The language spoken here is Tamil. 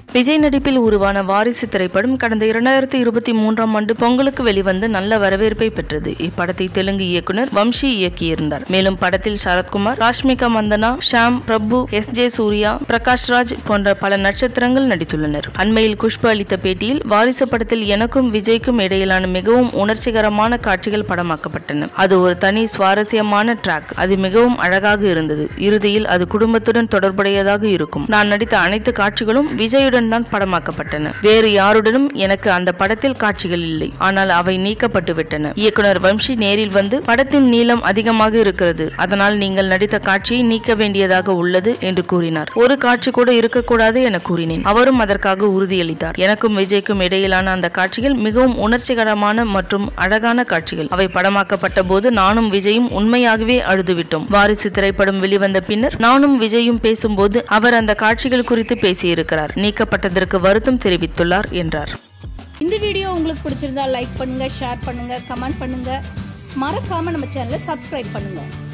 விஜய் நடிப்பில் உருவான வாரிசு திரைப்படம் கடந்த இரண்டாயிரத்தி இருபத்தி மூன்றாம் ஆண்டு பொங்கலுக்கு வெளிவந்து நல்ல வரவேற்பை பெற்றது இப்படத்தை தெலுங்கு இயக்குனர் வம்சி இயக்கியிருந்தார் மேலும் படத்தில் சரத்குமார் ராஷ்மிகா மந்தனா ஷாம் பிரபு எஸ் ஜே சூர்யா பிரகாஷ் ராஜ் போன்ற பல நட்சத்திரங்கள் நடித்துள்ளனர் அண்மையில் குஷ்பு அளித்த பேட்டியில் வாரிசு படத்தில் எனக்கும் விஜய்க்கும் இடையிலான மிகவும் உணர்ச்சிகரமான காட்சிகள் படமாக்கப்பட்டன அது ஒரு தனி சுவாரஸ்யமான ட்ராக் அது மிகவும் அழகாக இருந்தது இறுதியில் அது குடும்பத்துடன் தொடர்புடையதாக இருக்கும் நான் நடித்த அனைத்து காட்சிகளும் விஜயுடன் தான் படமாக்கப்பட்டன வேறு யாருடனும் எனக்கு அந்த படத்தில் காட்சிகள் இல்லை ஆனால் அவை நீக்கப்பட்டு விட்டன இயக்குனர் வம்சி நேரில் வந்து படத்தின் நீளம் அதிகமாக இருக்கிறது அதனால் நீங்கள் நடித்த காட்சியை நீக்க வேண்டியதாக உள்ளது என்று கூறினார் ஒரு காட்சி கூட இருக்கக்கூடாது என கூறினேன் அவரும் அதற்காக உறுதியளித்தார் எனக்கும் விஜய்க்கும் இடையிலான அந்த காட்சிகள் மிகவும் உணர்ச்சிகரமான மற்றும் அழகான காட்சிகள் அவை படமாக்கப்பட்ட போது நானும் விஜயும் உண்மையாகவே அழுதுவிட்டோம் வாரிசு திரைப்படம் வெளிவந்த பின்னர் நானும் விஜயும் பேசும்போது அவர் அந்த காட்சிகள் குறித்து பேசியிருக்கிறார் நீக்கப்பட்டதற்கு வருத்தம் தெரிவித்துள்ளார் என்றார் இந்த வீடியோ உங்களுக்கு பிடிச்சிருந்தா லைக் பண்ணுங்க ஷேர் பண்ணுங்க கமெண்ட் பண்ணுங்க மறக்காம நம்ம சேனலை சப்ஸ்கிரைப் பண்ணுங்க